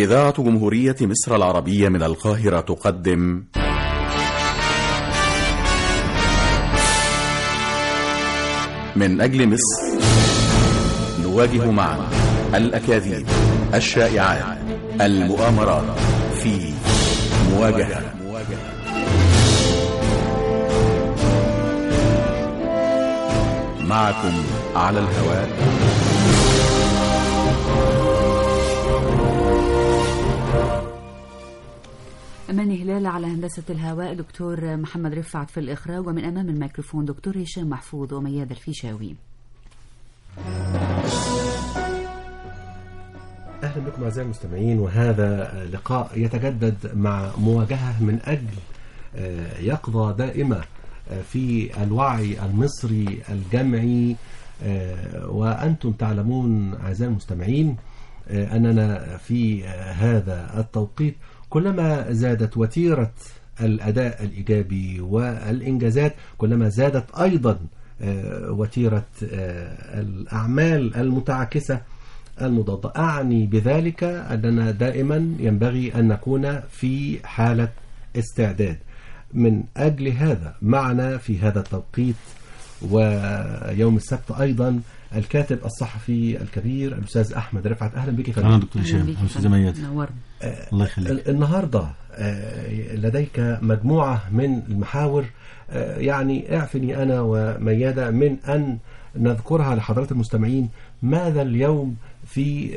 إذاعة جمهورية مصر العربية من القاهرة تقدم من أجل مصر نواجه معا الأكاذيب الشائعات المؤامرات في مواجهة معكم على الهواء أماني هلال على هندسة الهواء دكتور محمد رفعت في الإخراج ومن أمام الميكروفون دكتور هشام محفوظ ومياد الفيشاوي أهلا بكم أعزائي المستمعين وهذا لقاء يتجدد مع مواجهة من أجل يقظة دائمة في الوعي المصري الجمعي وأنتم تعلمون أعزائي المستمعين أننا في هذا التوقيت كلما زادت وتيرة الأداء الإيجابي والإنجازات كلما زادت أيضا وتيرة الأعمال المتعاكسة المضادة أعني بذلك أننا دائما ينبغي أن نكون في حالة استعداد من أجل هذا معنا في هذا التوقيت ويوم السبت أيضا الكاتب الصحفي الكبير الأستاذ أحمد رفعت أهلا بك فندم اهلا دكتور هشام بك استاذ مياد نورنا الله يخليك النهاردة لديك مجموعة من المحاور يعني اعفني أنا وميادة من أن نذكرها لحضرات المستمعين ماذا اليوم في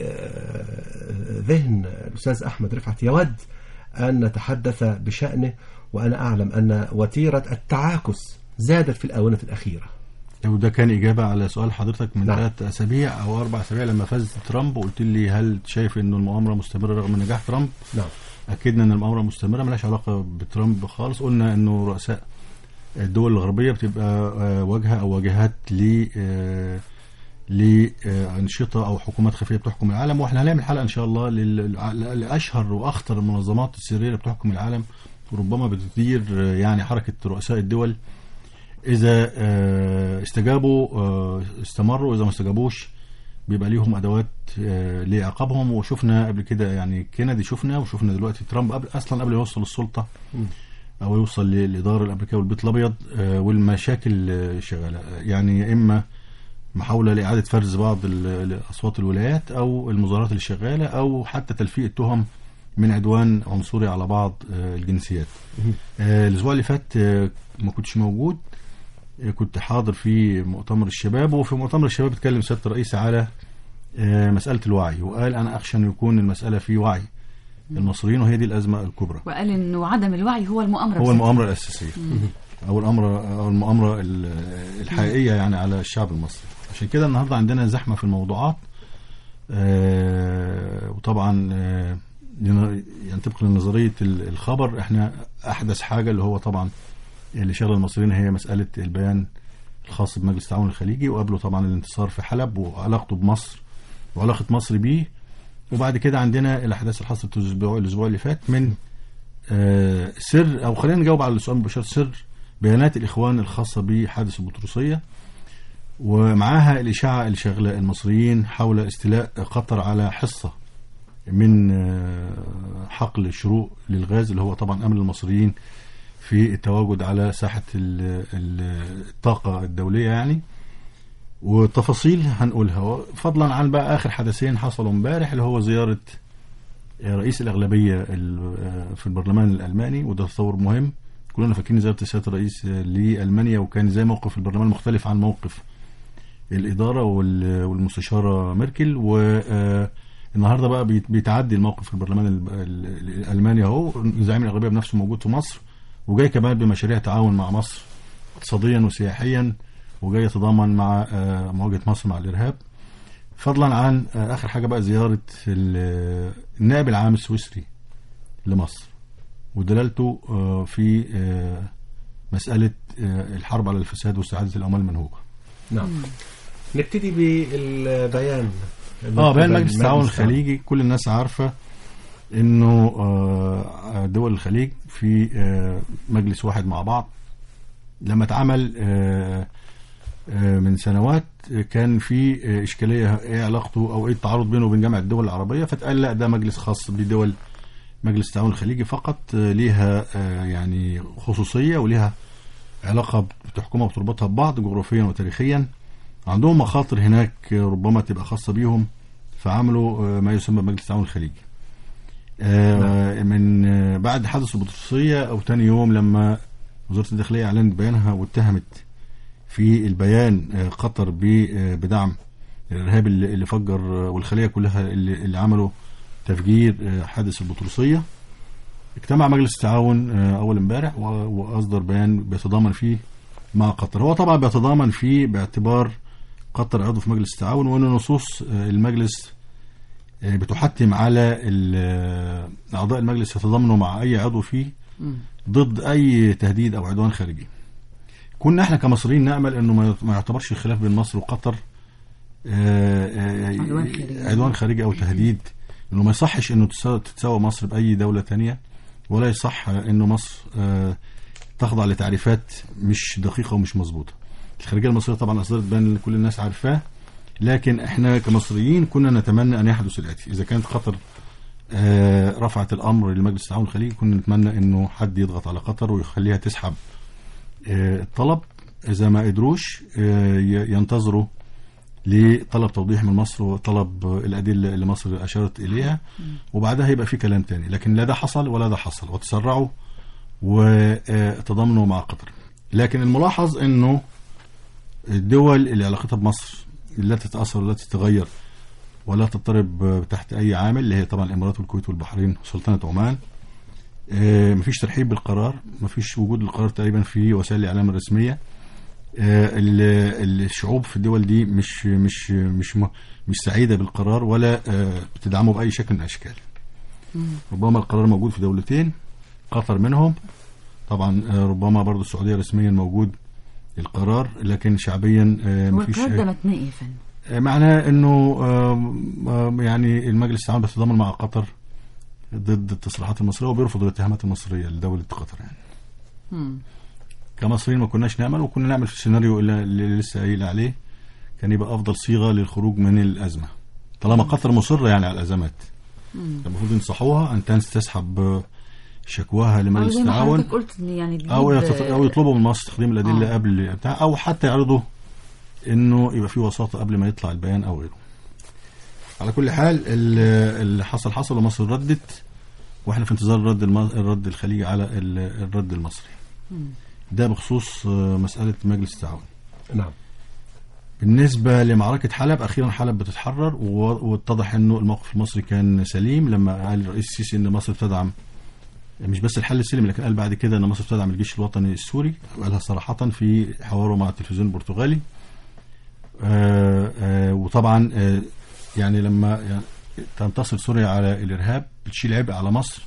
ذهن الأستاذ أحمد رفعت يود أن نتحدث بشأنه وأنا أعلم أن وتيرة التعاكس زادت في الآونة الأخيرة وده كان إجابة على سؤال حضرتك من نعم. ثلاث أسابيع أو أربع أسابيع لما فاز ترامب وقلت لي هل شايف إنه المؤامرة مستمرة رغم نجاح ترامب؟ نعم أكدنا إن المؤامرة مستمرة ملهاش علاقة بترامب خالص قلنا إنه رؤساء الدول الغربية بتبقى آه، واجهة أو واجهات ل آه، لأنشطة أو حكومات خفية بتحكم العالم وإحنا هنعمل حلقة إن شاء الله لل- لأشهر وأخطر المنظمات السرية اللي بتحكم العالم وربما بتدير آه، يعني حركة رؤساء الدول إذا آه، استجابوا آه، استمروا إذا ما استجابوش بيبقى ليهم أدوات آه، لعقابهم وشفنا قبل كده يعني كينيدي شفنا وشفنا دلوقتي ترامب قبل أصلا قبل ما يوصل السلطة أو يوصل للإدارة الأمريكية والبيت الأبيض آه، والمشاكل آه، شغالة يعني يا إما محاولة لإعادة فرز بعض ال- أصوات الولايات أو المظاهرات اللي شغالة أو حتى تلفيق التهم من عدوان عنصري على بعض آه، الجنسيات آه، الأسبوع اللي فات آه، ما كنتش موجود آه، كنت حاضر في مؤتمر الشباب وفي مؤتمر الشباب اتكلم سيادة الرئيس على آه، مسألة الوعي وقال أنا أخشى أن يكون المسألة في وعي المصريين وهي دي الأزمة الكبرى وقال إنه عدم الوعي هو المؤامرة هو بذاتها. المؤامرة الأساسية أو الأمر أو المؤامرة ال- الحقيقية يعني على الشعب المصري عشان كده النهاردة عندنا زحمة في الموضوعات آه، وطبعا آه، ين- يعني طبقا لنظرية ال- الخبر احنا أحدث حاجة اللي هو طبعا اللي شغل المصريين هي مسألة البيان الخاص بمجلس التعاون الخليجي وقبله طبعا الانتصار في حلب وعلاقته بمصر وعلاقة مصر بيه وبعد كده عندنا الأحداث اللي حصلت الأسبوع الأسبوع اللي فات من آه، سر او خلينا نجاوب على السؤال مباشر سر بيانات الاخوان الخاصه بحادث البطرسيه ومعاها الاشاعه اللي شغله المصريين حول استيلاء قطر على حصه من آه، حقل الشروق للغاز اللي هو طبعا امن المصريين في التواجد على ساحه ال- ال- الطاقه الدوليه يعني وتفاصيل هنقولها فضلا عن بقى اخر حدثين حصلوا امبارح اللي هو زياره رئيس الأغلبية ال- في البرلمان الألماني وده تصور مهم كلنا فاكرين زيارة سيادة الرئيس لألمانيا وكان زي موقف البرلمان مختلف عن موقف الإدارة وال- والمستشارة ميركل والنهاردة بقى بيت- بيتعدي الموقف في البرلمان ال- ال- الألماني أهو زعيم الأغلبية بنفسه موجود في مصر وجاي كمان بمشاريع تعاون مع مصر اقتصاديا وسياحيا وجاي يتضامن مع آه، مواجهة مصر مع الإرهاب فضلا عن آه، اخر حاجه بقى زياره ال- النائب العام السويسري لمصر ودلالته آه، في آه، مساله آه، الحرب على الفساد واستعاده الاموال المنهوبه. نعم نبتدي بالبيان اه بيان مجلس التعاون الخليجي كل الناس عارفه انه آه، دول الخليج في آه، مجلس واحد مع بعض لما اتعمل آه، آه، من سنوات آه، كان في آه، اشكاليه ايه علاقته او ايه التعارض بينه وبين جامعه الدول العربيه فتقال لا ده مجلس خاص بدول مجلس التعاون الخليجي فقط آه، ليها آه، يعني خصوصيه وليها علاقه بتحكمها وتربطها ببعض جغرافيا وتاريخيا عندهم مخاطر هناك آه، ربما تبقى خاصه بيهم فعملوا آه، ما يسمى بمجلس التعاون الخليجي آه، من آه، بعد حدث البطرسيه او تاني يوم لما وزاره الداخليه اعلنت بيانها واتهمت في البيان آه، قطر ب- آه، بدعم الارهاب اللي اللي فجر آه، والخليه كلها اللي, اللي عملوا تفجير آه، حادث البطرسيه اجتمع مجلس التعاون آه، اول امبارح و- واصدر بيان بيتضامن فيه مع قطر هو طبعا بيتضامن فيه باعتبار قطر عضو في مجلس التعاون وان نصوص آه، المجلس آه، بتحتم على ال- آه، اعضاء المجلس يتضامنوا مع اي عضو فيه مم. ضد اي تهديد او عدوان خارجي كنا احنا كمصريين نامل انه ما ما يعتبرش الخلاف بين مصر وقطر آه، آه، عدوان خارجي. عدوان خارجي او تهديد انه ما يصحش انه تسا- تتساوى مصر باي دوله تانية ولا يصح انه مصر آه، تخضع لتعريفات مش دقيقه ومش مظبوطه الخارجيه المصريه طبعا اصدرت بيان اللي كل الناس عارفاه لكن احنا كمصريين كنا نتمنى ان يحدث الاتي اذا كانت قطر آه، رفعت الامر لمجلس التعاون الخليجي كنا نتمنى انه حد يضغط على قطر ويخليها تسحب آه، الطلب اذا ما قدروش آه، ي- ينتظروا لطلب توضيح من مصر وطلب آه، الادله اللي مصر اشارت اليها وبعدها يبقى في كلام تاني لكن لا ده حصل ولا ده حصل وتسرعوا وتضامنوا مع قطر لكن الملاحظ انه الدول اللي علاقتها بمصر لا تتاثر ولا تتغير ولا تضطرب تحت اي عامل اللي هي طبعا الامارات والكويت والبحرين وسلطنه عمان آه، مفيش ترحيب بالقرار مفيش وجود للقرار تقريبا في وسائل الاعلام الرسميه آه، ال- الشعوب في الدول دي مش مش مش م- مش سعيده بالقرار ولا آه، بتدعمه باي شكل من الاشكال ربما القرار موجود في دولتين قطر منهم طبعا آه، ربما برضو السعوديه رسميا موجود القرار لكن شعبيا آه، هو مفيش القرار ده متنقي يا فندم معناه انه آم، آم، يعني المجلس التعاون بيتضامن مع قطر ضد التصريحات المصريه وبيرفض الاتهامات المصريه لدوله قطر يعني مم. كمصريين ما كناش نامل وكنا نعمل في السيناريو اللي, اللي لسه قايل عليه كان يبقى افضل صيغه للخروج من الازمه طالما قطر مصره يعني على الازمات مم. المفروض ينصحوها ان تنس تسحب آه، شكواها أو لمجلس زي ما التعاون حضرتك قلت إن يعني تجيب او يتط- او يطلبوا من مصر تقديم الادله آه. قبل بتاع او حتى يعرضوا انه يبقى في وساطه قبل ما يطلع البيان او غيره. على كل حال ال- اللي حصل حصل ومصر ردت واحنا في انتظار الرد الم- الرد الخليجي على ال- الرد المصري. مم. ده بخصوص آه، مساله مجلس التعاون. نعم بالنسبه لمعركه حلب اخيرا حلب بتتحرر و- واتضح انه الموقف المصري كان سليم لما قال الرئيس السيسي ان مصر بتدعم مش بس الحل السلمي لكن قال بعد كده ان مصر بتدعم الجيش الوطني السوري وقالها صراحه في حواره مع التلفزيون البرتغالي آه آه وطبعا آه يعني لما يعني تنتصر سوريا على الارهاب بتشيل عبء على مصر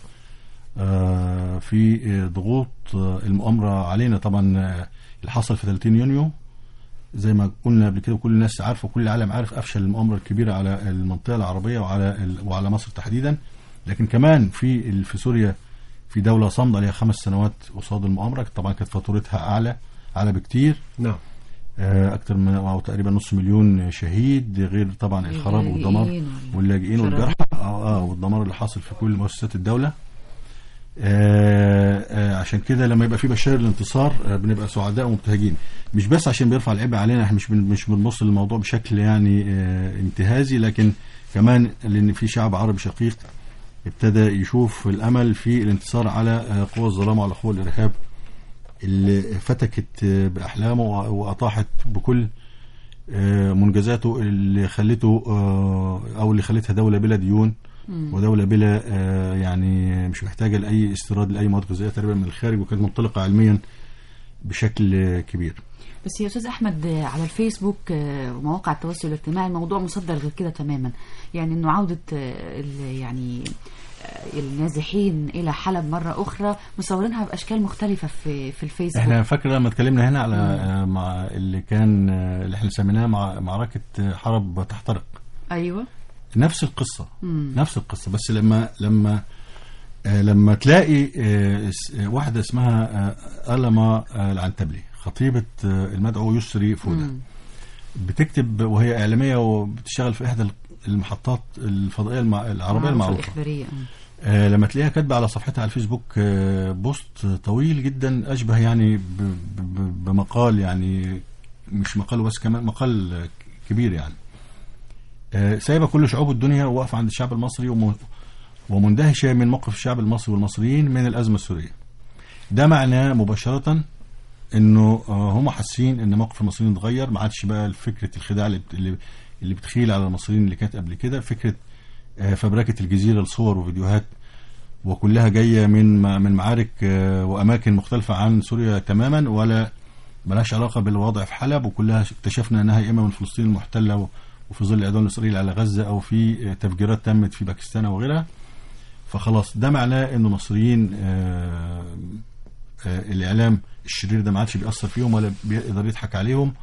آه في آه، ضغوط آه، المؤامره علينا طبعا آه، اللي حصل في 30 يونيو زي ما قلنا قبل كده وكل الناس عارفه وكل العالم عارف افشل المؤامره الكبيره على المنطقه العربيه وعلى ال- وعلى مصر تحديدا لكن كمان في ال- في سوريا في دوله صامده ليها خمس سنوات قصاد المؤامره طبعا كانت فاتورتها اعلى اعلى بكتير نعم آه، اكتر من او تقريبا نص مليون شهيد غير طبعا الخراب والدمار اللاجئين وال- واللاجئين شراب. والجرحى اه اه والدمار اللي حاصل في كل مؤسسات الدوله آه آه عشان كده لما يبقى في بشائر الانتصار آه بنبقى سعداء ومبتهجين مش بس عشان بيرفع العبء علينا احنا مش بن مش بنبص للموضوع بشكل يعني آه انتهازي لكن كمان لان في شعب عربي شقيق ابتدى يشوف الامل في الانتصار على آه قوى الظلام وعلى قوى الارهاب اللي فتكت آه باحلامه وأ- واطاحت بكل آه، منجزاته اللي خلته آه، او اللي خلتها دوله بلا ديون مم. ودوله بلا آه، يعني مش محتاجه لاي استيراد لاي مواد غذائيه تقريبا من الخارج وكانت منطلقه علميا بشكل آه، كبير. بس يا استاذ احمد آه، على الفيسبوك آه، ومواقع التواصل الاجتماعي الموضوع مصدر غير كده تماما يعني انه عوده آه، ال- يعني آه، النازحين الى حلب مره اخرى مصورينها باشكال مختلفه في في الفيسبوك احنا فاكر لما اتكلمنا هنا على آه، مع اللي كان آه، اللي احنا سميناه مع معركه آه، حرب تحترق ايوه نفس القصه مم. نفس القصه بس لما لما آه لما تلاقي آه اس- آه، واحده اسمها آه ألما آه العنتبلي خطيبه آه المدعو يسري فوده مم. بتكتب وهي اعلاميه وبتشتغل في احدى المحطات الفضائيه المع... العربيه المعروفه الإخبارية آه. آه، لما تلاقيها كاتبه على صفحتها على الفيسبوك آه، بوست طويل جدا اشبه يعني ب- ب- بمقال يعني مش مقال بس كمان مقال آه، كبير يعني آه، سايبه كل شعوب الدنيا وواقفه عند الشعب المصري وم- ومندهشه من موقف الشعب المصري والمصريين من الازمه السوريه ده معناه مباشره انه آه، هم حاسين ان موقف المصريين اتغير ما عادش بقى فكره الخداع اللي بت- اللي اللي بتخيل على المصريين اللي كانت قبل كده فكره آه، فبركه الجزيره لصور وفيديوهات وكلها جايه من من معارك آه، واماكن مختلفه عن سوريا تماما ولا ملهاش علاقه بالوضع في حلب وكلها اكتشفنا انها يا اما من فلسطين المحتله و- وفي ظل اعدام اسرائيل على غزه او في آه، تفجيرات تمت في باكستان وغيرها فخلاص ده معناه انه المصريين آه، آه، الاعلام الشرير ده ما عادش بيأثر فيهم ولا بيقدر يضحك عليهم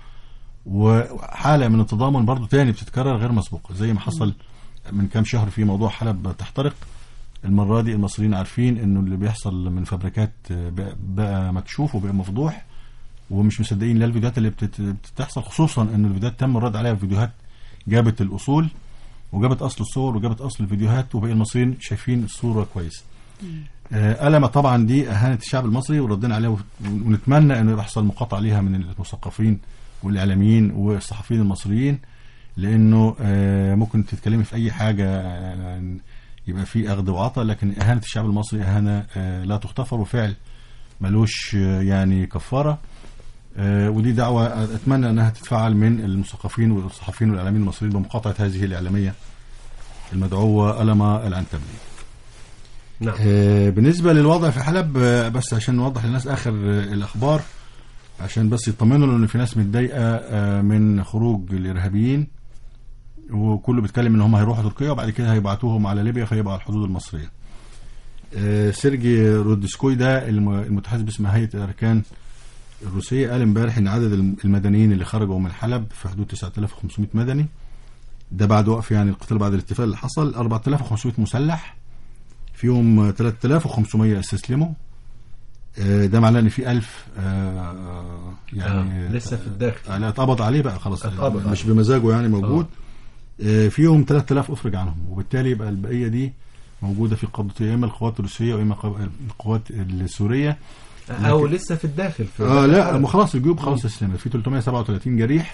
وحاله من التضامن برضو تاني بتتكرر غير مسبوقه زي ما حصل من كام شهر في موضوع حلب تحترق المره دي المصريين عارفين انه اللي بيحصل من فبركات آه، بقى- بقى مكشوف وبقى مفضوح ومش مصدقين لا الفيديوهات اللي بتت- بتحصل خصوصا ان الفيديوهات تم الرد عليها بفيديوهات جابت الاصول وجابت اصل الصور وجابت اصل الفيديوهات وبقى المصريين شايفين الصوره كويس آه، ألم طبعا دي أهانت الشعب المصري وردنا عليها وف- ونتمنى أنه يحصل مقاطعة ليها من المثقفين والإعلاميين والصحفيين المصريين لأنه آه، ممكن تتكلمي في أي حاجة آه، يبقى في أخذ وعطاء لكن إهانة الشعب المصري إهانة آه، لا تغتفر وفعل ملوش آه، يعني كفارة آه، ودي دعوة أتمنى أنها تتفعل من المثقفين والصحفيين والإعلاميين المصريين بمقاطعة هذه الإعلامية المدعوة ألمة العنتبلي نعم آه، بالنسبة للوضع في حلب آه، بس عشان نوضح للناس آخر آه، الأخبار عشان بس يطمنوا إن في ناس متضايقة آه، من خروج الإرهابيين وكله بيتكلم إن هم هيروحوا تركيا وبعد كده هيبعتوهم على ليبيا فيبقى على الحدود المصرية. آه، سيرجي رودسكوي ده الم- المتحدث باسم هيئة الأركان الروسية قال امبارح إن عدد الم- المدنيين اللي خرجوا من حلب في حدود 9500 مدني ده بعد وقف يعني القتال بعد الاتفاق اللي حصل 4500 مسلح فيهم 3500 استسلموا آه، ده معناه ان في 1000 آه، يعني آه، لسه في الداخل. آه، لا اتقبض عليه بقى خلاص اتقبض مش عليه. بمزاجه يعني موجود آه، فيهم 3000 افرج عنهم وبالتالي يبقى البقيه دي موجوده في قبضه يا اما القوات الروسيه واما قو- القوات السوريه او لسه في الداخل في اه لا ما خلاص الجيوب خلاص استلمت في 337 جريح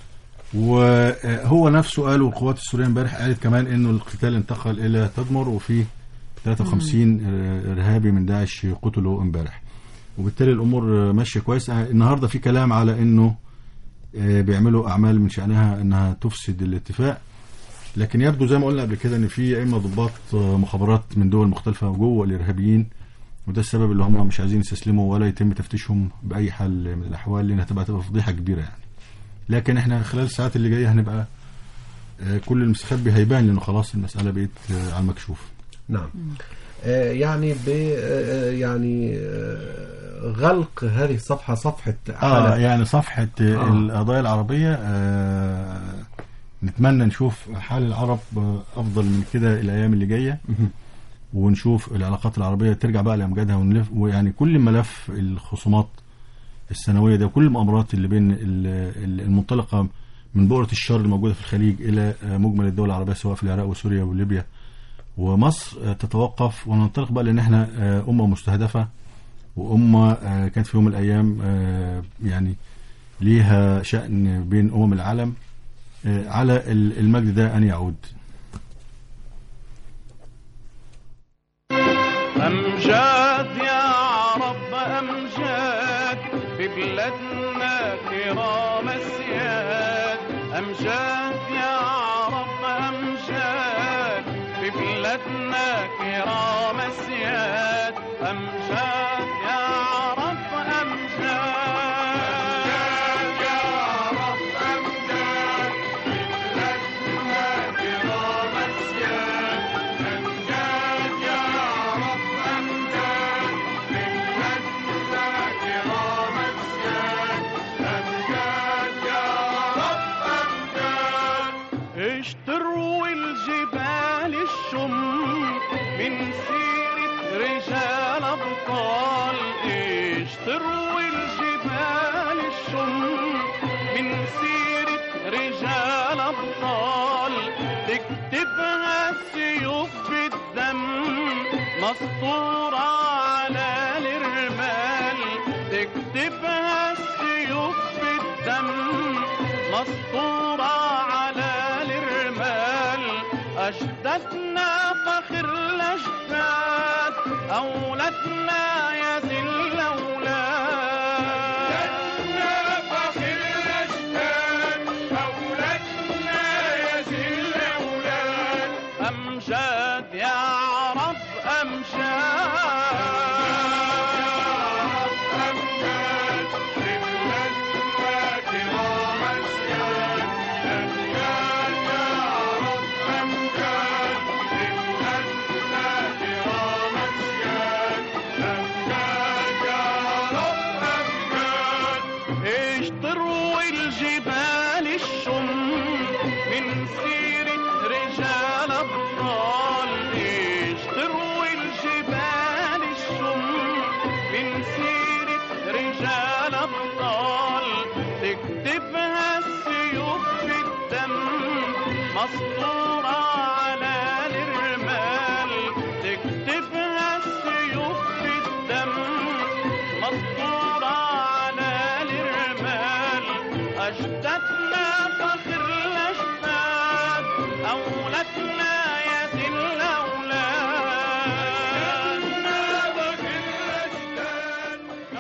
وهو نفسه قال والقوات السوريه امبارح قالت كمان انه القتال انتقل الى تدمر وفي 53 ارهابي من داعش قتلوا امبارح وبالتالي الامور آه، ماشيه كويس آه، النهارده في كلام على انه آه، بيعملوا اعمال من شانها انها تفسد الاتفاق لكن يبدو زي ما قلنا قبل كده ان في يا اما ضباط آه، مخابرات من دول مختلفه جوه الارهابيين وده السبب اللي هم مش عايزين يستسلموا ولا يتم تفتيشهم باي حال من الاحوال لان هتبقى تبقى فضيحه كبيره يعني لكن احنا خلال الساعات اللي جايه هنبقى آه، كل المستخبي هيبان لانه خلاص المساله بقت آه، على المكشوف نعم آه، يعني ب آه، يعني آه، غلق هذه الصفحة صفحة اه حلب يعني صفحه آه. آه. القضايا العربيه آه نتمنى نشوف حال العرب آه، افضل من كده الايام اللي جايه ونشوف العلاقات العربيه ترجع بقى لامجادها ونلف ويعني كل ملف الخصومات السنويه ده وكل المؤامرات اللي بين ال- ال- المنطلقه من بؤره الشر الموجوده في الخليج الى آه، مجمل الدول العربيه سواء في العراق وسوريا وليبيا ومصر آه، تتوقف وننطلق بقى لان احنا آه، امه مستهدفه وامه آه، كانت في يوم من الايام آه، يعني ليها شأن بين امم العالم آه، على ال- المجد ده ان يعود أمجاد يا رب أمجاد في بلادنا كرام السياد أمجاد يا رب أمجاد في بلادنا كرام السياد أمجاد يا رب أمجاد يا رب أمجاد في بلادنا كرام السياد أمجاد يا رب أمجاد في بلادنا كرام السياد أمجاد يا رب أمجاد اشتروا الجبال الشم من سيرة رجال أبطال اشتروا الجبال الشم من سيرة مسطورة على الرمال تكتبها السيوف بالدم مسطورة على الرمال أجدادنا فخر الأجداد أولادنا يا ذي الأولاد فخر الأجداد أولادنا يا ذي الأولاد أمجاد يا رب أمجاد أمجاد لبلادنا كرام أسياد أمجاد يا رب أمجاد لبلادنا كرام أسياد أمجاد يا رب أمجاد ايش تروي الجبال الشم من سيرة رجال أبطال ايش تروي الجبال الشم من سيرة رجال أبطال تكتبها السيوف بالدم مسطورة على الرمال تكتبها السيوف بالدم مسطورة على الرمال أجدادنا فخر الأجداد أولادنا يا ذي الأولاد فخر الأجداد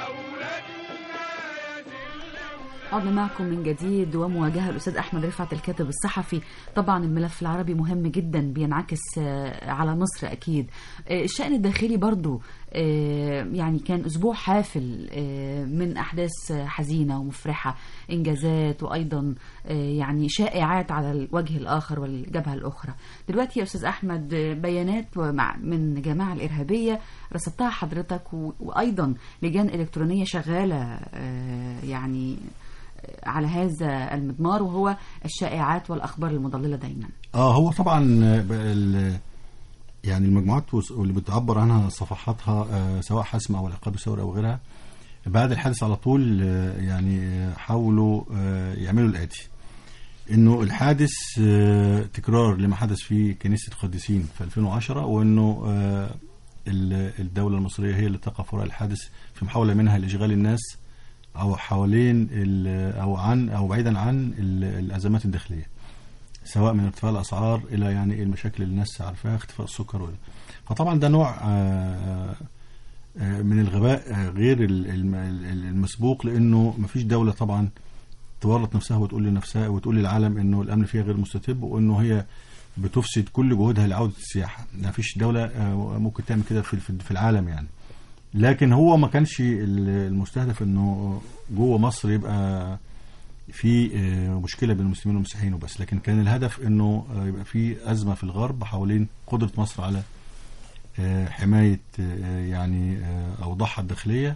أولادنا يا ذي الأولاد عدنا معكم من جديد ومواجهة الأستاذ أحمد رفعت الكاتب الصحفي طبعا الملف العربي مهم جدا بينعكس آه، على مصر أكيد آه، الشأن الداخلي برضو آه، يعني كان أسبوع حافل آه، من أحداث آه، حزينة ومفرحة إنجازات وأيضا آه، يعني شائعات على الوجه الآخر والجبهة الأخرى دلوقتي يا أستاذ أحمد آه، بيانات ومع- من جماعة الإرهابية رصدتها حضرتك و- وأيضا لجان إلكترونية شغالة آه، يعني على هذا المضمار وهو الشائعات والأخبار المضللة دايما اه هو طبعا آه، ب- ال- يعني المجموعات وس- واللي بتعبر عنها صفحاتها آه، سواء حسم او العقاب الثوري او غيرها بعد الحادث على طول آه، يعني آه، حاولوا آه، يعملوا الاتي انه الحادث آه، تكرار لما حدث في كنيسه القديسين في 2010 وانه آه، ال- الدوله المصريه هي اللي تقف وراء الحادث في محاوله منها لاشغال الناس او حوالين ال- او عن او بعيدا عن ال- الازمات الداخليه سواء من ارتفاع الاسعار الى يعني المشاكل اللي الناس عارفاها اختفاء السكر وال- فطبعا ده نوع آه، آه، من الغباء آه، غير ال- الم- ال- المسبوق لانه مفيش دوله طبعا تورط نفسها وتقول لنفسها وتقول للعالم انه الامن فيها غير مستتب وانه هي بتفسد كل جهودها لعوده السياحه ما فيش دوله آه، ممكن تعمل كده في في- في العالم يعني لكن هو ما كانش ال- المستهدف انه جوه مصر يبقى في آه، مشكله بين المسلمين والمسيحيين وبس لكن كان الهدف انه آه، يبقى في ازمه في الغرب حوالين قدره مصر على آه، حمايه آه، يعني آه، اوضاعها الداخليه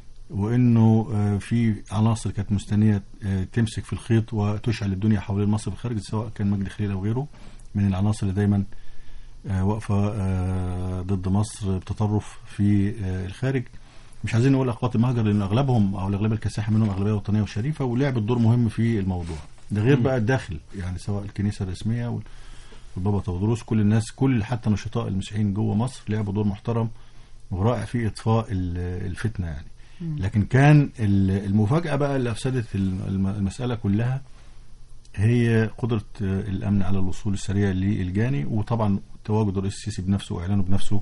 وانه آه، في عناصر كانت مستنيه آه، تمسك في الخيط وتشعل الدنيا حوالين مصر في الخارج سواء كان مجدي خليل او غيره من العناصر اللي دايما آه، واقفه آه، ضد مصر بتطرف في آه، الخارج مش عايزين نقول اقوات المهجر لان اغلبهم او الاغلبيه الكاسحه منهم اغلبيه وطنيه وشريفه ولعبت دور مهم في الموضوع ده غير بقى الداخل يعني سواء الكنيسه الرسميه وال- والبابا تودروس كل الناس كل حتى نشطاء المسيحيين جوه مصر لعبوا دور محترم ورائع في اطفاء ال- الفتنه يعني لكن كان ال- المفاجاه بقى اللي افسدت الم- المساله كلها هي قدره الامن على الوصول السريع للجاني وطبعا تواجد الرئيس السيسي بنفسه واعلانه بنفسه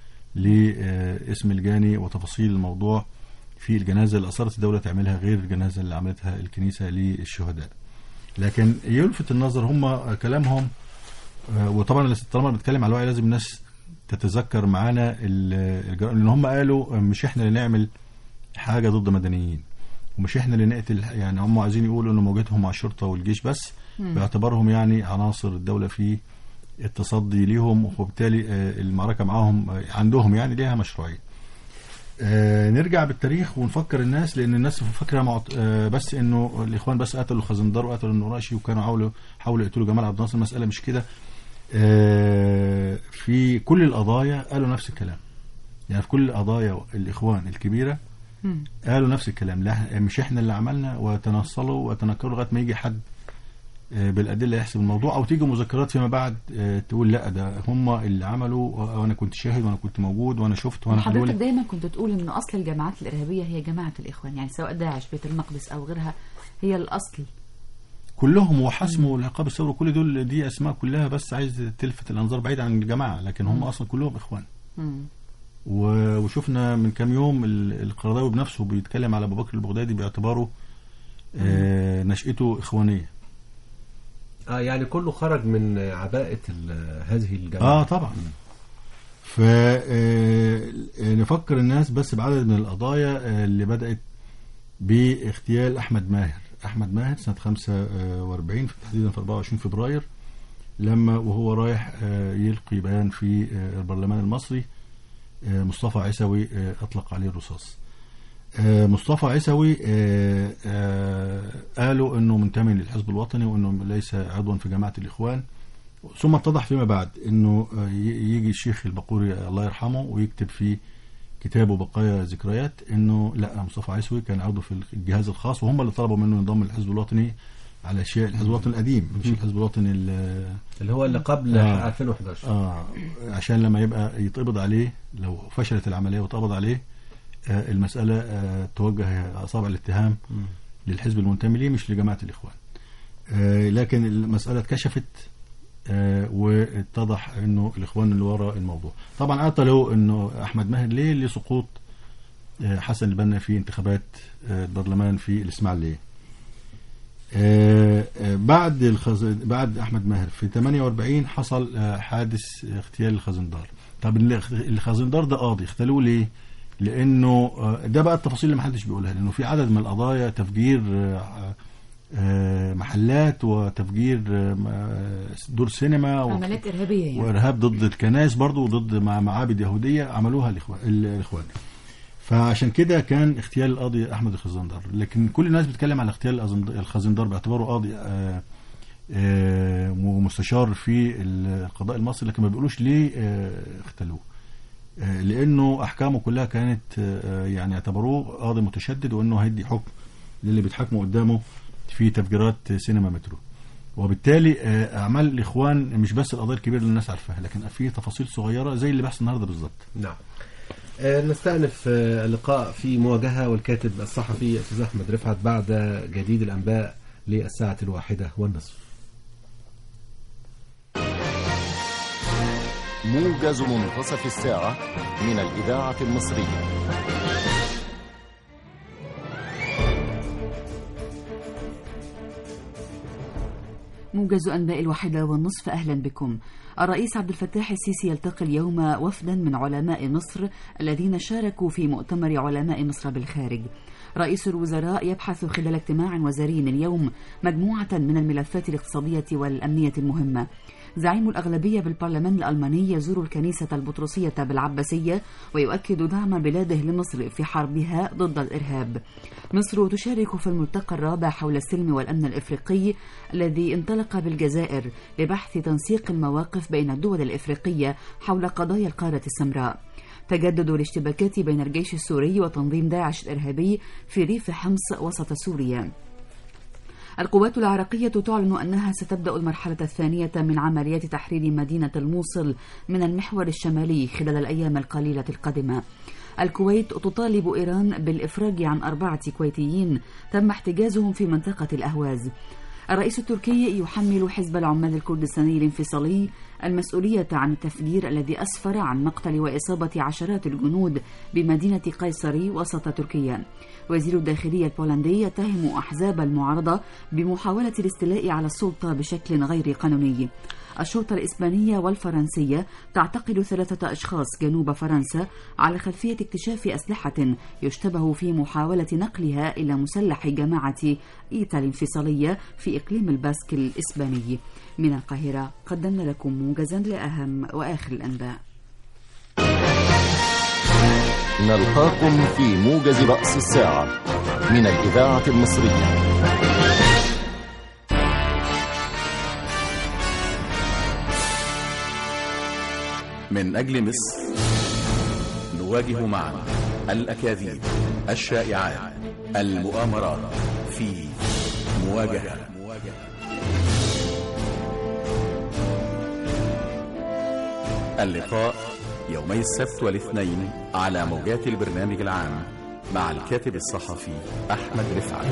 لاسم الجاني وتفاصيل الموضوع في الجنازه اللي اصرت الدوله تعملها غير الجنازه اللي عملتها الكنيسه للشهداء. لكن يلفت النظر هم كلامهم آه، وطبعا طالما بنتكلم على الوعي لازم الناس تتذكر معانا ال- الجرائم لان هم قالوا مش احنا اللي نعمل حاجه ضد مدنيين ومش احنا اللي نقتل يعني هم عايزين يقولوا ان موجودهم مع الشرطه والجيش بس باعتبارهم يعني عناصر الدوله في التصدي ليهم وبالتالي آه، المعركه معاهم آه، عندهم يعني ليها مشروعيه. آه، نرجع بالتاريخ ونفكر الناس لان الناس فاكره معت... آه، بس انه الاخوان بس قتلوا خزندار وقتلوا النوراشي وكانوا حاولوا حاولوا يقتلوا جمال عبد الناصر المساله مش كده آه، في كل القضايا قالوا نفس الكلام يعني في كل القضايا الاخوان الكبيره قالوا نفس الكلام لا مش احنا اللي عملنا وتنصلوا وتنكروا لغايه ما يجي حد آه، بالادله يحسب الموضوع او تيجي مذكرات فيما بعد آه، تقول لا ده هم اللي عملوا وانا كنت شاهد وانا كنت موجود وانا شفت وانا حضرتك حلولي دايما كنت تقول ان اصل الجماعات الارهابيه هي جماعه الاخوان يعني سواء داعش بيت المقدس او غيرها هي الاصل كلهم وحسم والعقاب الثوري كل دول دي اسماء كلها بس عايز تلفت الانظار بعيد عن الجماعه لكن هم اصلا كلهم اخوان مم. و- وشفنا من كام يوم ال- القرضاوي بنفسه بيتكلم على ابو بكر البغدادي باعتباره آه، نشأته اخوانيه اه يعني كله خرج من عباءة ال- هذه الجماعة اه طبعا فنفكر الناس بس بعدد من القضايا آه، اللي بدأت باغتيال أحمد ماهر أحمد ماهر سنة 45 في- تحديدا في 24 فبراير لما وهو رايح آه، يلقي بيان في آه، البرلمان المصري آه، مصطفى عيسوي آه، أطلق عليه الرصاص آه، مصطفى عيسوي آه، آه، قالوا انه منتمي للحزب الوطني وانه ليس عضوا في جماعه الاخوان ثم اتضح فيما بعد انه آه، ي- يجي الشيخ البقوري الله يرحمه ويكتب في كتابه بقايا ذكريات انه لا مصطفى عيسوي كان عضو في الجهاز الخاص وهم اللي طلبوا منه ينضم للحزب الوطني على شيء الحزب الوطني القديم مش الحزب الوطني ال- اللي هو اللي قبل آه. 2011 اه عشان لما يبقى يتقبض عليه لو فشلت العمليه واتقبض عليه آه المساله آه توجه اصابع الاتهام للحزب المنتمي ليه مش لجماعه الاخوان آه لكن المساله اتكشفت آه واتضح انه الاخوان اللي ورا الموضوع طبعا قتلوا انه احمد ماهر ليه لسقوط آه حسن البنا في انتخابات آه البرلمان في الاسماعيليه آه، آه، بعد الخز... بعد احمد ماهر في 48 حصل آه، حادث اغتيال الخزندار طب الخ- الخزندار ده قاضي اختلوه ليه لانه آه، ده بقى التفاصيل اللي محدش بيقولها لانه في عدد من القضايا تفجير آه، آه، محلات وتفجير آه، آه، دور سينما و- عمليات ارهابيه يعني وارهاب ضد الكنائس برضو وضد مع معابد يهوديه عملوها الاخوان الاخوان فعشان كده كان اغتيال القاضي احمد الخزندار لكن كل الناس بتتكلم على اغتيال الأزند- الخزندار باعتباره قاضي آه، آه، ومستشار في القضاء المصري لكن ما بيقولوش ليه آه، اغتالوه آه، لانه احكامه كلها كانت آه، يعني اعتبروه قاضي متشدد وانه هيدي حكم للي بيتحاكموا قدامه في تفجيرات سينما مترو وبالتالي آه، اعمال الاخوان مش بس القضايا الكبيره اللي الناس عارفاها لكن في تفاصيل صغيره زي اللي بيحصل النهارده بالظبط نعم آه، نستأنف آه، اللقاء في مواجهة والكاتب الصحفي أستاذ أحمد رفعت بعد جديد الأنباء للساعة الواحدة والنصف موجز منتصف الساعة من الإذاعة المصرية موجز أنباء الواحدة والنصف أهلا بكم الرئيس عبد الفتاح السيسي يلتقي اليوم وفدا من علماء مصر الذين شاركوا في مؤتمر علماء مصر بالخارج رئيس الوزراء يبحث خلال اجتماع وزاري اليوم مجموعة من الملفات الاقتصادية والأمنية المهمة زعيم الأغلبية بالبرلمان الألماني يزور الكنيسة البطرسية بالعباسية ويؤكد دعم بلاده لمصر في حربها ضد الإرهاب مصر تشارك في الملتقى الرابع حول السلم والأمن الإفريقي الذي انطلق بالجزائر لبحث تنسيق المواقف بين الدول الإفريقية حول قضايا القارة السمراء تجدد الاشتباكات بين الجيش السوري وتنظيم داعش الإرهابي في ريف حمص وسط سوريا القوات العراقية تعلن أنها ستبدأ المرحلة الثانية من عمليات تحرير مدينة الموصل من المحور الشمالي خلال الأيام القليلة القادمة الكويت تطالب إيران بالإفراج عن أربعة كويتيين تم احتجازهم في منطقة الأهواز الرئيس التركي يحمل حزب العمال الكردستاني الانفصالي المسؤولية عن التفجير الذي أسفر عن مقتل وإصابة عشرات الجنود بمدينة قيصري وسط تركيا وزير الداخلية البولندي يتهم أحزاب المعارضة بمحاولة الاستيلاء على السلطة بشكل غير قانوني الشرطة الإسبانية والفرنسية تعتقل ثلاثة أشخاص جنوب فرنسا على خلفية اكتشاف أسلحة يشتبه في محاولة نقلها إلى مسلح جماعة إيتا الانفصالية في إقليم الباسك الإسباني من القاهرة قدمنا لكم موجزا لأهم وآخر الأنباء نلقاكم في موجز رأس الساعة من الإذاعة المصرية من أجل مصر نواجه معا الأكاذيب الشائعات المؤامرات في مواجهة اللقاء يومي السبت والاثنين على موجات البرنامج العام مع الكاتب الصحفي أحمد رفعت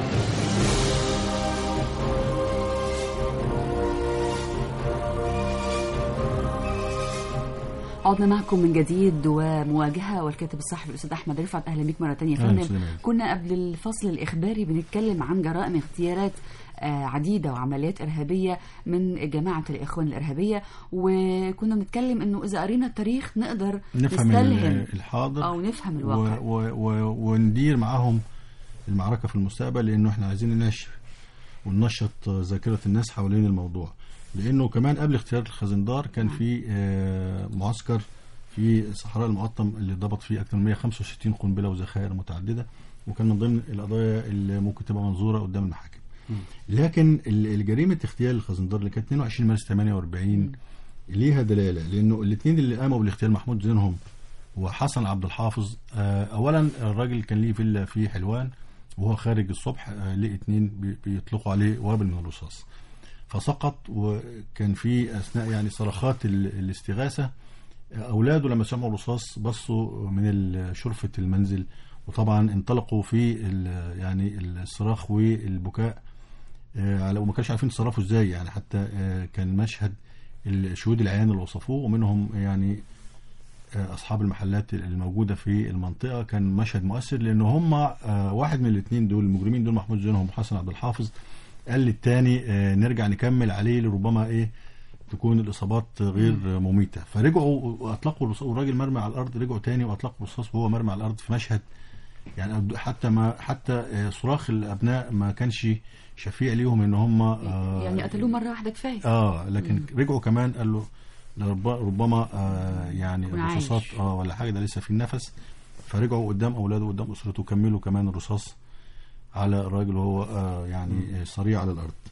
عدنا معكم من جديد ومواجهة والكاتب الصحفي الأستاذ أحمد رفعت أهلا بك مرة تانية يا أهلا فندم وسهلا. كنا قبل الفصل الإخباري بنتكلم عن جرائم اغتيالات آه، عديدة وعمليات إرهابية من جماعة الإخوان الإرهابية وكنا بنتكلم إنه إذا قرينا التاريخ نقدر نفهم نستلهم ال- الحاضر أو نفهم و الواقع و و وندير معاهم المعركة في المستقبل لأنه احنا عايزين ننشف وننشط ذاكرة الناس حوالين الموضوع لأنه كمان قبل اختيار الخزندار كان في آه، معسكر في صحراء المقطم اللي ضبط فيه أكثر من 165 قنبلة وذخائر متعددة وكان من ضمن القضايا اللي ممكن تبقى منظورة قدام المحاكم لكن ال- الجريمة اغتيال الخزندار اللي كانت 22 مارس 48 ليها دلالة لأنه الاثنين اللي قاموا بالاغتيال محمود زينهم وحسن عبد الحافظ آه، اولا الراجل كان ليه فيلا في حلوان وهو خارج الصبح آه، لقي اتنين بي- بيطلقوا عليه وابل من الرصاص فسقط وكان في اثناء يعني صرخات ال- الاستغاثه آه، اولاده لما سمعوا الرصاص بصوا من ال- شرفه المنزل وطبعا انطلقوا في ال- يعني الصراخ والبكاء آه، على وما كانش عارفين يتصرفوا ازاي يعني حتى آه، كان مشهد الشهود العيان اللي وصفوه ومنهم يعني اصحاب المحلات الموجوده في المنطقه كان مشهد مؤثر لان هم آه، واحد من الاثنين دول المجرمين دول محمود زينهم وحسن عبد الحافظ قال للتاني آه، نرجع نكمل عليه لربما ايه تكون الاصابات غير مميته فرجعوا واطلقوا الرصاص والراجل مرمي على الارض رجعوا تاني واطلقوا الرصاص وهو مرمي على الارض في مشهد يعني أبدو- حتى ما حتى آه، صراخ الابناء ما كانش شفيع ليهم ان هم آه، يعني قتلوه مرة واحدة كفاية اه لكن رجعوا كمان قال له لرب- ربما آه يعني يكون عايش. الرصاصات اه ولا حاجه ده لسه في النفس فرجعوا قدام اولاده قدام اسرته وكملوا كمان الرصاص على الراجل وهو آه يعني آه صريع على الارض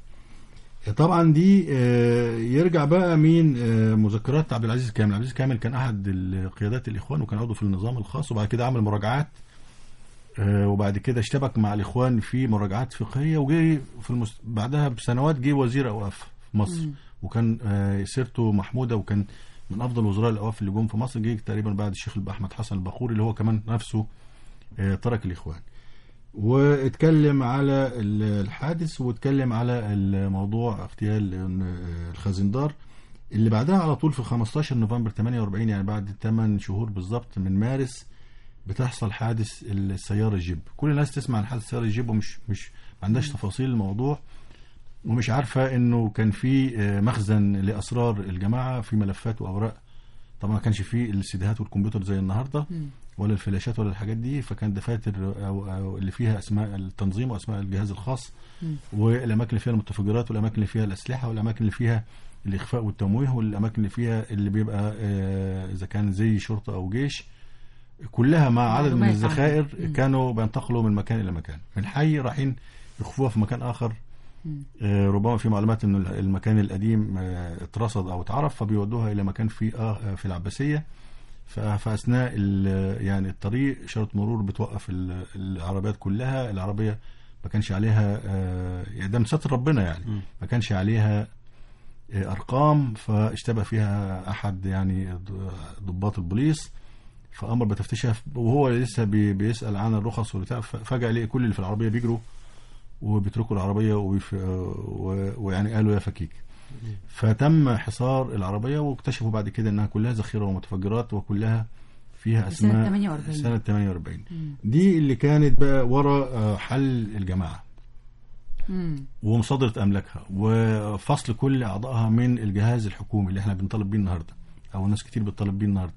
طبعا دي آه يرجع بقى مين آه مذكرات عبد العزيز كامل عبد العزيز كامل كان احد ال- قيادات الاخوان وكان عضو في النظام الخاص وبعد كده عمل مراجعات آه، وبعد كده اشتبك مع الاخوان في مراجعات فقهيه وجي في المست... بعدها بسنوات جه وزير اوقاف في مصر وكان آه، سيرته محموده وكان من افضل وزراء الاوقاف اللي جم في مصر جه تقريبا بعد الشيخ احمد حسن البخوري اللي هو كمان نفسه آه، ترك الاخوان واتكلم على ال- الحادث واتكلم على الموضوع اغتيال آه، الخزندار اللي بعدها على طول في 15 نوفمبر 48 يعني بعد 8 شهور بالظبط من مارس بتحصل حادث السيارة الجيب كل الناس تسمع عن حادث السيارة الجيب ومش مش ما عندهاش تفاصيل الموضوع ومش عارفة انه كان في آه، مخزن لاسرار الجماعة في ملفات واوراق طبعا ما كانش فيه السيديهات والكمبيوتر زي النهارده ولا الفلاشات ولا الحاجات دي فكان دفاتر أو, او اللي فيها اسماء التنظيم واسماء الجهاز الخاص والاماكن اللي فيها المتفجرات والاماكن اللي فيها الاسلحه والاماكن اللي فيها الاخفاء والتمويه والاماكن اللي فيها اللي بيبقى آه، اذا كان زي شرطه او جيش كلها مع عدد من معلومات الذخائر عنها. كانوا بينتقلوا من مكان الى مكان من حي رايحين يخفوها في مكان اخر آه، ربما في معلومات ان المكان القديم آه، اترصد او اتعرف فبيودوها الى مكان في آه، في العباسيه ف- فاثناء ال- يعني الطريق اشاره مرور بتوقف ال- العربيات كلها العربيه ما كانش عليها آه، يعني ده من ستر ربنا يعني ما كانش عليها آه، ارقام فاشتبه فيها احد يعني ض- ضباط البوليس فامر بتفتيشها وهو لسه بي- بيسال عن الرخص والبتاع ف- فجاه لقي كل اللي في العربيه بيجروا وبيتركوا العربيه ويف- و- ويعني قالوا يا فكيك فتم حصار العربيه واكتشفوا بعد كده انها كلها ذخيره ومتفجرات وكلها فيها سنة اسماء 48. سنه 48 دي اللي كانت بقى ورا آه، حل الجماعه مم. ومصادره املاكها وفصل كل اعضائها من الجهاز الحكومي اللي احنا بنطالب بيه النهارده او ناس كتير بتطالب بيه النهارده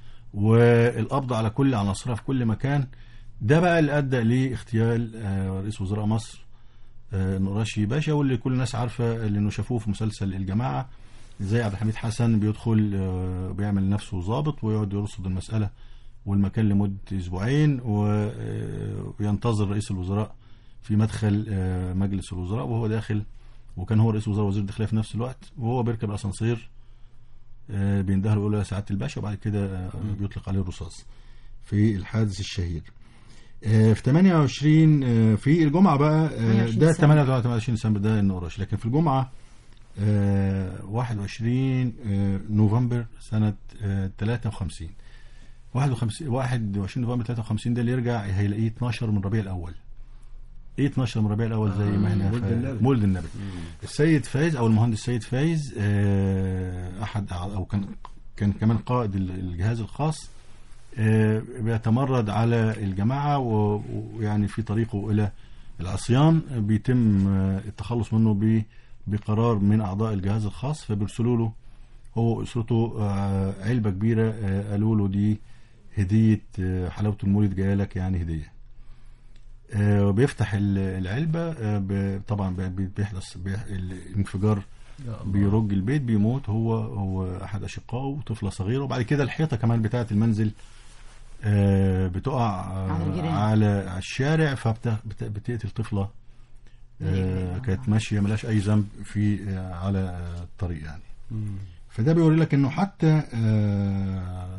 والقبض على كل عناصرها في كل مكان ده بقى اللي ادى لاغتيال آه، رئيس وزراء مصر آه، نقراشي باشا واللي كل الناس عارفه اللي انه شافوه في مسلسل الجماعه زي عبد الحميد حسن بيدخل آه، بيعمل نفسه ضابط ويقعد يرصد المساله والمكان لمده اسبوعين و- آه، وينتظر رئيس الوزراء في مدخل آه، مجلس الوزراء وهو داخل وكان هو رئيس وزراء وزير الداخليه في نفس الوقت وهو بيركب الاسانسير آه، بيندهله يقول له يا سعاده الباشا وبعد كده آه، بيطلق عليه الرصاص في الحادث الشهير آه، في 28 آه، في الجمعه بقى آه، 28 ده ديسمبر. 28 ديسمبر ده النقرش لكن في الجمعه آه 21 آه نوفمبر سنة آه 53 51 21 نوفمبر 53 ده اللي يرجع هيلاقيه 12 من ربيع الأول ايه 12 من ربيع الأول زي ما احنا مولد فا- النبي. مولد النبي السيد فايز أو المهندس السيد فايز آه أحد أو كان كان كمان قائد ال- الجهاز الخاص آه، بيتمرد على الجماعة و- ويعني في طريقه إلى العصيان آه، بيتم آه، التخلص منه ب- بقرار من أعضاء الجهاز الخاص فبيرسلوا له هو وأسرته آه، علبة كبيرة آه، قالوا له دي هدية آه، حلاوة المولد جاية لك يعني هدية آه، وبيفتح ال- العلبة آه، ب- طبعا بي- بيحدث بيح- الانفجار بيرج البيت بيموت هو هو احد اشقائه وطفله صغيره وبعد كده الحيطه كمان بتاعه المنزل آه، بتقع آه، على الجيران. على على الشارع فبتقتل طفله آه، كانت ماشيه ملهاش اي ذنب في آه، على آه، الطريق يعني فده بيوري لك انه حتى آه،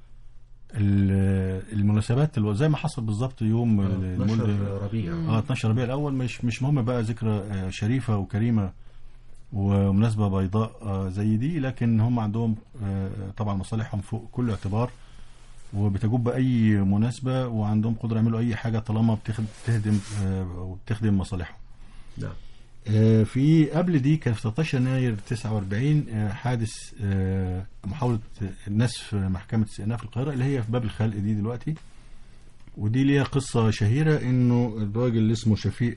ال- المناسبات اللي زي ما حصل بالظبط يوم المولد 12 ربيع اه 12 ربيع الاول مش مش مهم بقى ذكرى آه، شريفه وكريمه ومناسبه بيضاء آه، زي دي لكن هم عندهم آه، طبعا مصالحهم فوق كل اعتبار وبتجوب باي مناسبه وعندهم قدره يعملوا اي حاجه طالما بتخد- بتخدم آه، وبتخدم مصالحهم نعم آه، في قبل دي كان في 13 يناير 49 آه، حادث آه، محاولة نسف محكمة استئناف القاهرة اللي هي في باب الخلق دي دلوقتي ودي ليها قصة شهيرة انه الراجل اللي اسمه شفيق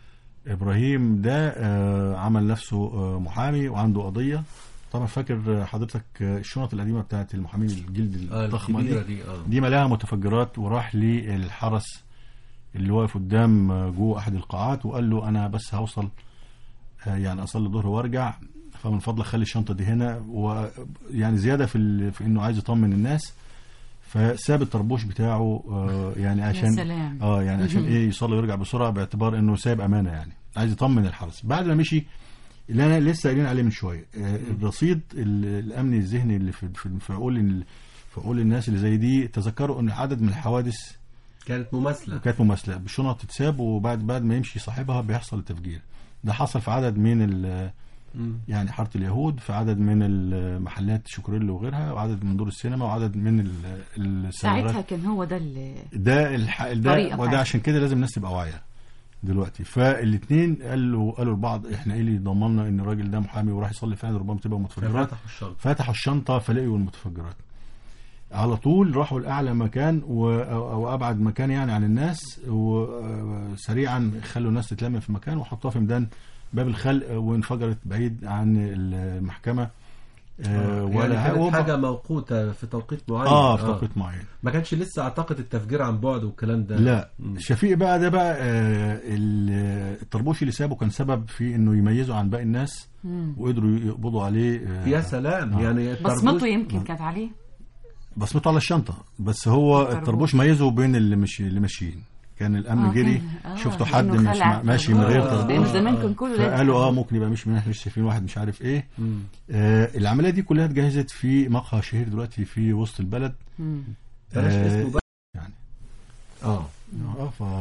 ابراهيم ده آه، عمل نفسه آه، محامي وعنده قضية طبعا فاكر حضرتك آه، الشنط القديمة بتاعت المحامين الجلد اه الضخمة الكبيرة دي دي اه دي ملاها متفجرات وراح للحرس اللي واقف قدام آه، جوه احد القاعات وقال له انا بس هوصل آه، يعني اصلي الظهر وارجع فمن فضلك خلي الشنطه دي هنا ويعني زياده في ال... في انه عايز يطمن الناس فساب الطربوش بتاعه آه، يعني عشان سلام. اه يعني عشان ايه يصلي ويرجع بسرعه باعتبار انه سايب امانه يعني عايز يطمن الحرس بعد ما مشي اللي انا لسه قايلين عليه من شويه آه، الرصيد ال- الامني الذهني اللي في في في عقول ال- في عقول الناس اللي زي دي تذكروا ان عدد من الحوادث كانت مماثلة كانت مماثله بالشنط تتساب وبعد بعد ما يمشي صاحبها بيحصل التفجير ده حصل في عدد من ال- مم. يعني حاره اليهود في عدد من المحلات شوكريل وغيرها وعدد من دور السينما وعدد من ال- ساعتها السيارات كان هو ده اللي ده الح... ده طريقة وده بتاعته. عشان كده لازم الناس تبقى واعيه دلوقتي فالاثنين قالوا قالوا لبعض احنا ايه اللي ضمننا ان الراجل ده محامي وراح يصلي فعلا ربما تبقى متفجرات ففتحوا الشنطة فتحوا الشنطه فلقوا المتفجرات على طول راحوا لاعلى مكان و... او أو ابعد مكان يعني عن الناس وسريعا خلوا الناس تتلم في مكان وحطوها في ميدان باب الخلق وانفجرت بعيد عن المحكمه آه، يعني ولا كانت وهم- حاجة موقوتة في توقيت معين اه في توقيت معين ما كانش لسه اعتقد التفجير عن بعد والكلام ده لا مم. شفيق بقى ده بقى آه، ال- الطربوش اللي سابه كان سبب في انه يميزه عن باقي الناس وقدروا يقبضوا عليه آه، يا سلام آه. يعني بصمته الطربوش- يمكن كانت عليه بصمته على الشنطه بس هو الطربوش. الطربوش ميزه بين اللي مش اللي ماشيين كان الامن آه، جري كان- آه، شفتوا حد لأنه مش خلع مع- ماشي من غير الطربوش. لأنه طربوش زمان آه. كان كله لابس فقالوا اه طربوش. ممكن يبقى مش من احنا مش شايفين واحد مش عارف ايه مم. آه العمليه دي كلها اتجهزت في مقهى شهير دلوقتي في وسط البلد مم. بلاش آه، اسمه بقى يعني اه اه ف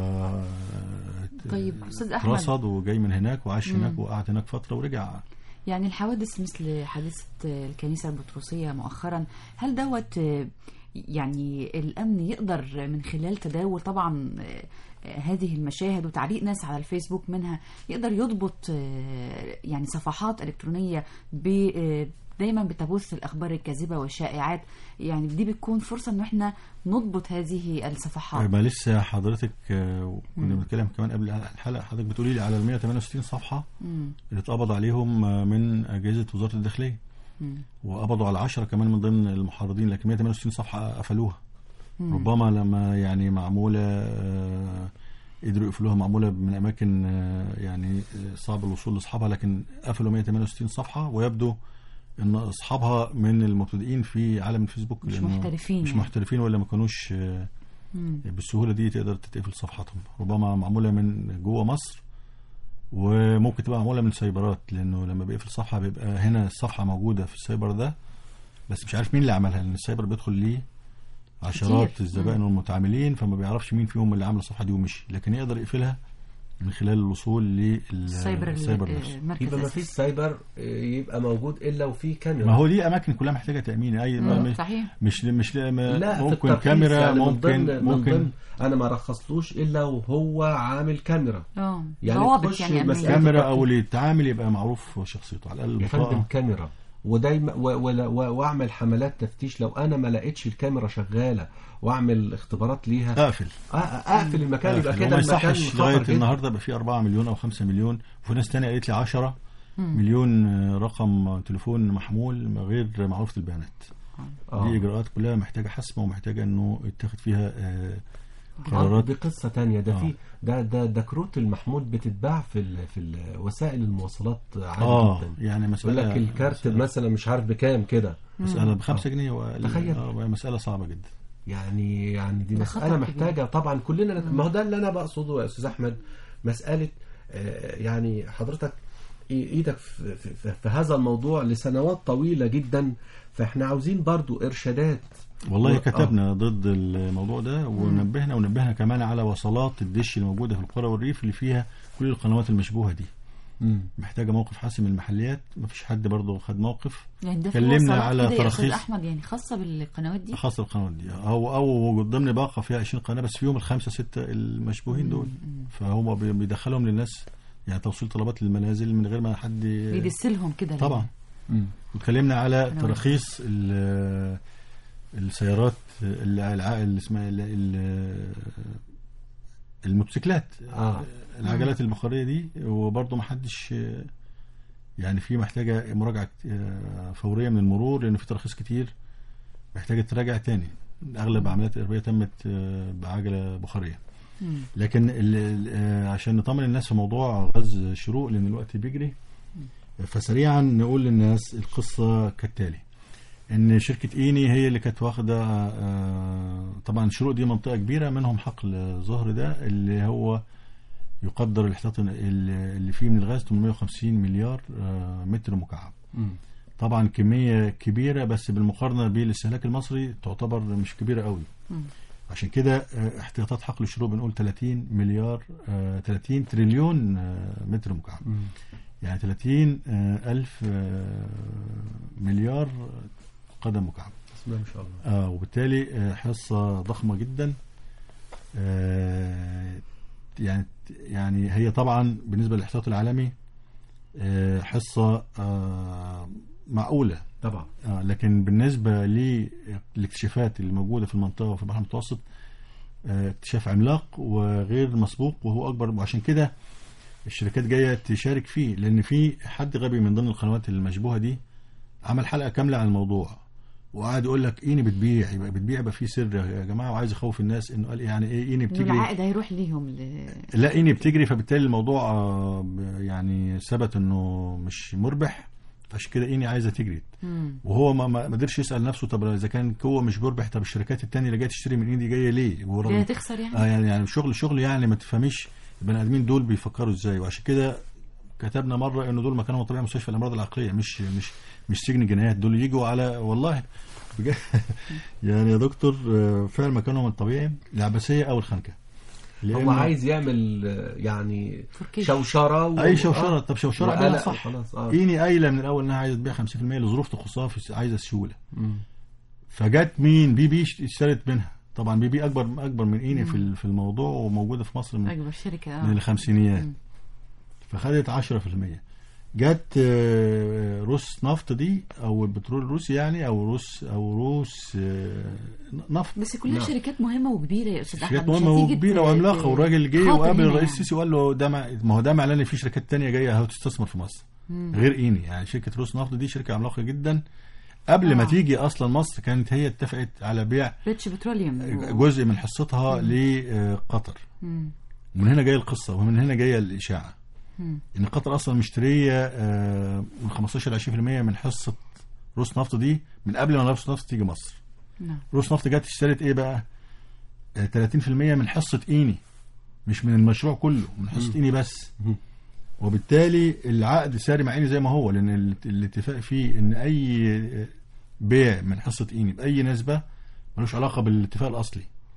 طيب أستاذ أحمد. رصد وجاي من هناك وعاش هناك وقعد هناك فتره ورجع يعني الحوادث مثل حادثة الكنيسة البطرسية مؤخرا هل دوت آه، يعني الأمن يقدر من خلال تداول طبعا آه، آه، هذه المشاهد وتعليق ناس على الفيسبوك منها يقدر يضبط آه، يعني صفحات إلكترونية ب آه، دايما بتبث الأخبار الكاذبة والشائعات يعني دي بتكون فرصة إن احنا نضبط هذه الصفحات ما لسه حضرتك آه، كنا بنتكلم كمان قبل الحلقه حضرتك بتقولي لي على ال 168 صفحه مم. اللي اتقبض عليهم آه، من اجهزه وزاره الداخليه مم. وقبضوا على 10 كمان من ضمن المحرضين لكن 168 صفحه قفلوها ربما لما يعني معموله آه، قدروا يقفلوها معموله من اماكن آه، يعني آه، صعب الوصول لاصحابها لكن قفلوا 168 صفحه ويبدو ان اصحابها من المبتدئين في عالم الفيسبوك مش لأنه محترفين مش يعني. محترفين ولا ما كانوش آه، مم. بالسهوله دي تقدر تتقفل صفحاتهم ربما معموله من جوه مصر وممكن تبقى معموله من سايبرات لانه لما بيقفل صفحه بيبقى هنا الصفحه موجوده في السايبر ده بس مش عارف مين اللي عملها لان السايبر بيدخل ليه عشرات كتير. الزبائن والمتعاملين فما بيعرفش مين فيهم اللي عمل الصفحه دي ومشي لكن يقدر يقفلها من خلال الوصول السايبر للسايبر ال- نفسه المركز يبقى ما فيش الأساسي. سايبر آه، يبقى موجود الا وفي كاميرا ما هو دي اماكن كلها محتاجه تامين اي مم، مش صحيح مش مش ما لا في ممكن الترخيص كاميرا يعني من ممكن ضمن من ممكن ضمن انا ما رخصتوش الا وهو عامل كاميرا اه يعني ضوابط تخش يعني مسألة أمنية. كاميرا او اللي يتعامل يبقى معروف شخصيته على الاقل يا فندم البطاقه كاميرا ودايما و- ولا- و- واعمل حملات تفتيش لو انا ما لقيتش الكاميرا شغاله واعمل اختبارات ليها اقفل أ- اقفل المكان يبقى أقفل. كده وما المكان يصحش خطر لغايه جدا. النهارده يبقى في 4 مليون او 5 مليون وفي ناس تانية قالت لي 10 مليون آه، رقم تليفون محمول غير معروفه البيانات آه. دي اجراءات كلها محتاجه حسم ومحتاجه انه يتخذ فيها آه، آه، قرارات دي قصه تانية ده آه. في ده ده ده كروت المحمول بتتباع في ال في ال وسائل المواصلات عادي اه جدا يعني يقول مساله لك الكارت مسألة- مثلا مش عارف بكام كده مساله ب 5 جنيه وال- تخيل. آه، مساله صعبه جدا يعني يعني دي ده مسألة خطر محتاجة طبعا كلنا ما هو ده اللي أنا بقصده يا أستاذ أحمد مسألة آه، يعني حضرتك إي- إيدك في, في, في, في هذا الموضوع لسنوات طويلة جدا فإحنا عاوزين برضو إرشادات والله و- كتبنا ضد الموضوع ده ونبهنا ونبهنا كمان على وصلات الدش الموجوده في القرى والريف اللي فيها كل القنوات المشبوهه دي مم. محتاجه موقف حاسم من المحليات مفيش حد برضه خد موقف يعني ده في كلمنا وصلات على كده يا أستاذ تراخيص. أحمد يعني خاصة بالقنوات دي خاصه القنوات دي او او ضمن باقه فيها 20 قناه بس فيهم الخمسه سته المشبوهين دول فهم بي- بيدخلهم للناس يعني توصيل طلبات للمنازل من غير ما حد بيدسلهم كده طبعا مم. واتكلمنا على أنا تراخيص ال- السيارات اللي الع- اللي اسمها ال- ال- الموتوسيكلات آه. العجلات البخاريه دي وبرضه ما حدش يعني في محتاجه مراجعه فوريه من المرور لان في تراخيص كتير محتاجه تراجع تاني اغلب عمليات الاربيه تمت بعجله بخاريه مم. لكن ال- ال- عشان نطمن الناس في موضوع غاز الشروق لان الوقت بيجري فسريعا نقول للناس القصه كالتالي ان شركه ايني هي اللي كانت واخده آه، طبعا الشروق دي منطقه كبيره منهم حقل ظهر ده اللي هو يقدر الاحتياط اللي اللي فيه من الغاز 850 مليار آه، متر مكعب مم. طبعا كميه كبيره بس بالمقارنه بالاستهلاك المصري تعتبر مش كبيره قوي مم. عشان كده آه، احتياطات حقل الشروق بنقول 30 مليار آه، 30 تريليون آه، متر مكعب مم. يعني 30 آه، ألف آه، مليار قدم مكعب بسم الله ما شاء الله آه وبالتالي آه، حصة ضخمة جدا آه، يعني يعني هي طبعا بالنسبة للاحتياط العالمي آه، حصة آه، معقولة طبعا آه، لكن بالنسبة للاكتشافات اللي موجودة في المنطقة وفي البحر المتوسط آه، اكتشاف عملاق وغير مسبوق وهو أكبر وعشان كده الشركات جاية تشارك فيه لأن في حد غبي من ضمن القنوات المشبوهة دي عمل حلقة كاملة عن الموضوع وقعد يقول لك ايني بتبيع يبقى بتبيع يبقى في سر يا جماعه وعايز يخوف الناس انه قال يعني ايه ايني إنه بتجري العائد هيروح ليهم ل... لا ايني بتجري فبالتالي الموضوع آه، ب- يعني ثبت انه مش مربح فعشان كده ايني عايزه تجري مم. وهو ما ما ما قدرش يسال نفسه طب اذا كان هو مش مربح طب الشركات التانية اللي جايه تشتري من ايدي جايه ليه؟ ورغم- ليه هتخسر يعني؟ اه يعني يعني شغل شغل يعني ما تفهميش البني ادمين دول بيفكروا ازاي وعشان كده كتبنا مره انه دول مكانهم طبيعي مستشفى الامراض العقليه مش مش مش سجن جنايات دول يجوا على والله بجد يعني يا دكتور آه، فعلا مكانهم الطبيعي العباسيه او الخنكه هو لأن عايز يعمل آه، يعني تركيش. شوشرة و... اي شوشره آه. طب شوشره وقلق اعملها صح وخلاص، آه. ايني قايله من الاول انها عايزه تبيع 50% لظروف تخصها في عايزه السيوله مم. فجت مين بي بي اشترت منها طبعا بي بي اكبر اكبر من ايني في ال- في الموضوع وموجوده في مصر من أكبر شركة من آه. الخمسينيات مم. فخدت 10% جت آه، روس نفط دي او البترول الروسي يعني او روس او روس آه، نفط بس كلها نعم. شركات مهمة وكبيرة يا أستاذ أحمد شركات مش مهمه هتيجي وكبيره ت- وعملاقه ت- والراجل جه خاطر وقابل هنا الرئيس يعني. السيسي وقال له ده مع- ما هو ده معناه ان في شركات تانية جايه اهو تستثمر في مصر مم. غير ايني يعني شركه روس نفط دي شركه عملاقه جدا قبل ما آه. تيجي اصلا مصر كانت هي اتفقت على بيع ريتش بتروليوم جزء من حصتها لقطر مم. ومن هنا جايه القصه ومن هنا جايه الاشاعه مم. ان قطر اصلا مشتريه آه، من 15 ل 20% من حصه روس نفط دي من قبل ما روس نفط تيجي مصر نعم روس نفط جت اشترت ايه بقى آه، 30% من حصه ايني مش من المشروع كله من حصه ايني بس مم. وبالتالي العقد ساري مع ايني زي ما هو لان ال- الاتفاق فيه ان اي آه، بيع من حصه ايني باي نسبه ملوش علاقه بالاتفاق الاصلي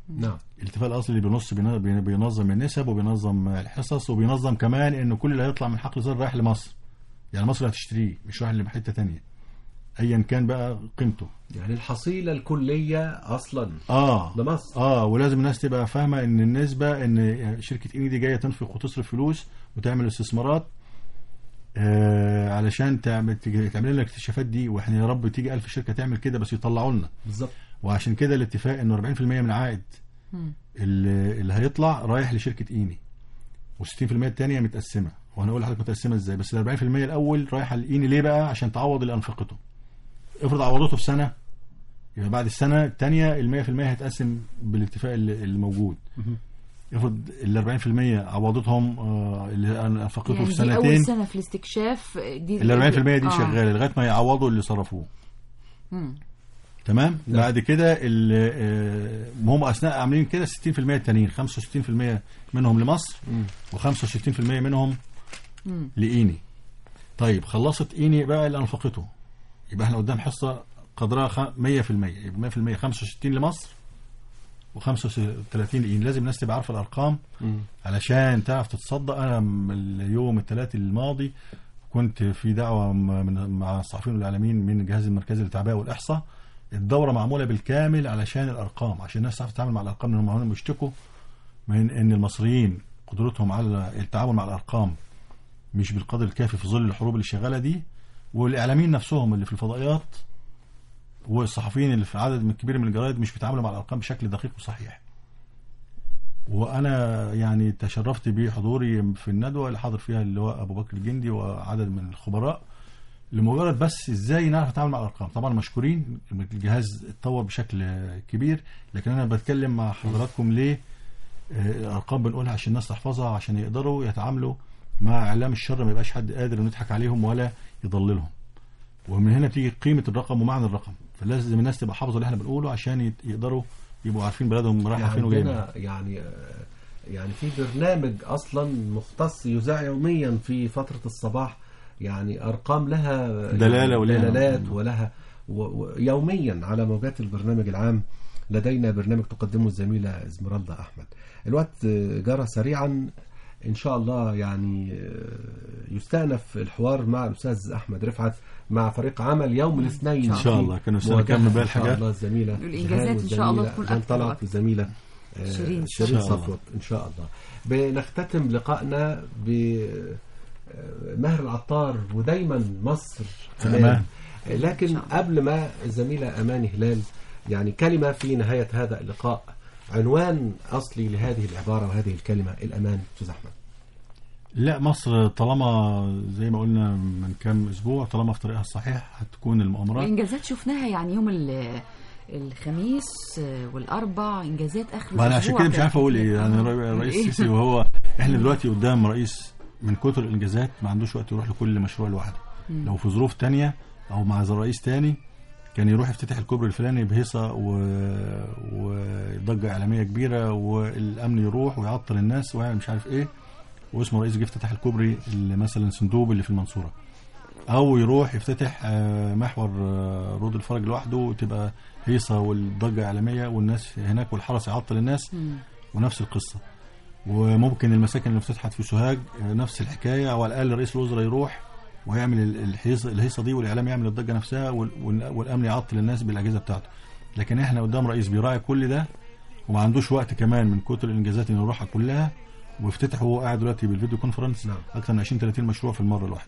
نعم الاتفاق الاصلي اللي بينص بينا- بي- بينظم النسب وبينظم الحصص وبينظم كمان ان كل اللي هيطلع من حقل زر رايح لمصر يعني مصر هتشتريه مش رايح لحته تانية ايا كان بقى قيمته يعني الحصيلة الكلية أصلا اه لمصر اه ولازم الناس تبقى فاهمه ان النسبه ان شركه اني دي جايه تنفق وتصرف فلوس وتعمل استثمارات آه علشان تعمل تج- تعمل لنا الاكتشافات دي واحنا يا رب تيجي ألف شركه تعمل كده بس يطلعوا لنا بالظبط وعشان كده الاتفاق انه 40% من العائد اللي, اللي هيطلع رايح لشركه ايني و60% الثانيه متقسمه وانا اقول لحضرتك متقسمه ازاي بس ال 40% الاول رايحه لايني ليه بقى عشان تعوض اللي انفقته افرض عوضته في سنه يبقى بعد السنه الثانيه ال 100% هيتقسم بالاتفاق اللي, اللي موجود افرض ال 40% عوضتهم آه، اللي انفقته يعني في دي سنتين اول سنه في الاستكشاف دي ال 40% دي آه. شغاله لغايه ما يعوضوا اللي صرفوه مم. تمام بعد كده ال- آه، هم اثناء عاملين كده 60% التانيين 65% منهم لمصر و65% منهم مم. لايني طيب خلصت ايني بقى اللي انفقته يبقى احنا قدام حصه قدرها خ- 100% يبقى 100% 65 لمصر و35 لايني لازم الناس تبقى عارفه الارقام علشان تعرف تتصدق انا م- اليوم الثلاث الماضي كنت في دعوه م- من مع الصحفيين والاعلاميين من الجهاز المركزي للتعبئه والاحصاء الدوره معموله بالكامل علشان الارقام عشان الناس تعرف تتعامل مع الارقام لان هم بيشتكوا من ان المصريين قدرتهم على التعامل مع الارقام مش بالقدر الكافي في ظل الحروب اللي شغاله دي والاعلاميين نفسهم اللي في الفضائيات والصحفيين اللي في عدد من كبير من الجرايد مش بيتعاملوا مع الارقام بشكل دقيق وصحيح وانا يعني تشرفت بحضوري في الندوه اللي حاضر فيها اللواء ابو بكر الجندي وعدد من الخبراء لمجرد بس ازاي نعرف نتعامل مع الارقام طبعا مشكورين الجهاز اتطور بشكل كبير لكن انا بتكلم مع حضراتكم ليه آه، الارقام بنقولها عشان الناس تحفظها عشان يقدروا يتعاملوا مع اعلام الشر ما يبقاش حد قادر انه يضحك عليهم ولا يضللهم ومن هنا بتيجي قيمه الرقم ومعنى الرقم فلازم الناس تبقى حافظه اللي احنا بنقوله عشان يت- يقدروا يبقوا عارفين بلدهم رايحه فين وجايه منين. عندنا يعني آه، يعني في برنامج اصلا مختص يذاع يوميا في فتره الصباح يعني ارقام لها دلالة يعني ولها- دلالات ولها و- و- يوميا على موجات البرنامج العام لدينا برنامج تقدمه الزميله اسمرالدا احمد الوقت آه، جرى سريعا ان شاء الله يعني آه، يستأنف الحوار مع الاستاذ احمد رفعت مع فريق عمل يوم الاثنين إن شاء في الله. كانوا مواجهة نكمل باقي ان شاء الحاجات. الله الزميله والإنجازات إن شاء الله والزميلة تكون جان أكتر طلعت وأكتر. والزميله آه، شيرين. شيرين إن شاء الله. صفوت ان شاء الله بنختتم لقائنا ب آه، ماهر العطار ودايما مصر أمان. امان لكن إن شاء الله. قبل ما الزميله امان هلال يعني كلمه في نهايه هذا اللقاء عنوان اصلي لهذه العباره وهذه الكلمه الامان استاذ احمد لا مصر طالما زي ما قلنا من كام اسبوع طالما في طريقها الصحيح هتكون المؤامرات الانجازات شفناها يعني يوم ال- الخميس والاربع انجازات اخر ما انا عشان الأسبوع كده مش عارف اقول كانت ايه يعني كتير. الرئيس إيه؟ السيسي وهو احنا دلوقتي قدام رئيس من كتر الانجازات ما عندوش وقت يروح لكل مشروع لوحده لو في ظروف تانية او مع رئيس تاني كان يروح يفتتح الكوبري الفلاني بهيصه و... وضجه اعلاميه كبيره والامن يروح ويعطل الناس ويعمل مش عارف ايه واسمه رئيس جه يفتتح الكوبري اللي مثلا صندوق اللي في المنصوره او يروح يفتتح آه، محور آه، رود الفرج لوحده وتبقى هيصه والضجه اعلاميه والناس هناك والحرس يعطل الناس مم. ونفس القصه وممكن المساكن اللي فتحت في سوهاج آه، نفس الحكايه او على الاقل رئيس الوزراء يروح ويعمل ال- الهيصه الهيصه دي والاعلام يعمل الضجه نفسها وال- وال- والامن يعطل الناس بالاجهزه بتاعته لكن احنا قدام رئيس بيراعي كل ده وما عندوش وقت كمان من كتر الانجازات انه يروحها كلها ويفتتح وهو قاعد دلوقتي بالفيديو كونفرنس نعم. اكثر من 20 30 مشروع في المره الواحده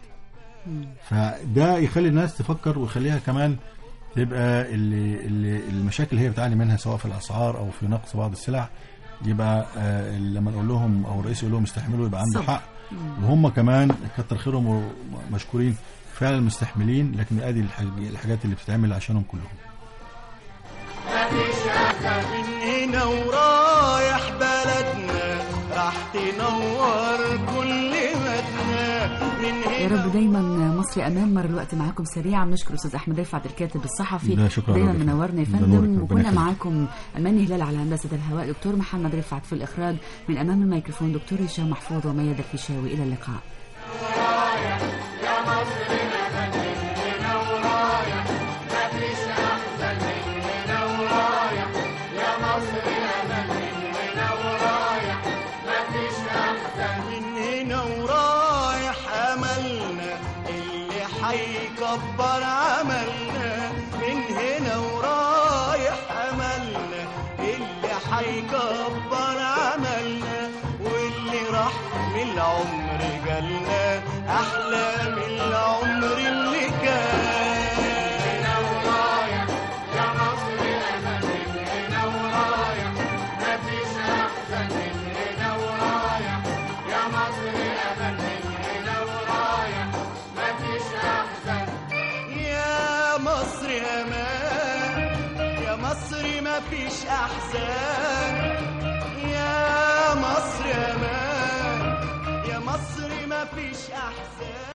فده يخلي الناس تفكر ويخليها كمان تبقى اللي اللي المشاكل اللي هي بتعاني منها سواء في الاسعار او في نقص بعض السلع يبقى آه لما نقول لهم او الرئيس يقول لهم استحملوا يبقى عنده صبر. حق وهم كمان كتر خيرهم ومشكورين فعلا مستحملين لكن ادي الحاج- الحاجات اللي بتتعمل عشانهم كلهم من هنا ورايح بلدنا راح تنور كل مدنا من يا هنا رب دايما مصر امان مر الوقت معاكم سريعا نشكر استاذ احمد رفعت الكاتب الصحفي لا، شكرا دايما لك. منورنا يا ده نورك، فندم ربنا وكنا يخليك. معاكم اماني هلال على هندسه الهواء دكتور محمد رفعت في الاخراج من امام الميكروفون دكتور هشام محفوظ وميادة الفيشاوي الى اللقاء يا مصر يا من هيكبر عملنا واللي راح من العمر جالنا احلى من العمر اللي كان يا مصر امان يا مصر ما فيش احزان يا مصر امان يا مصر ما فيش احزان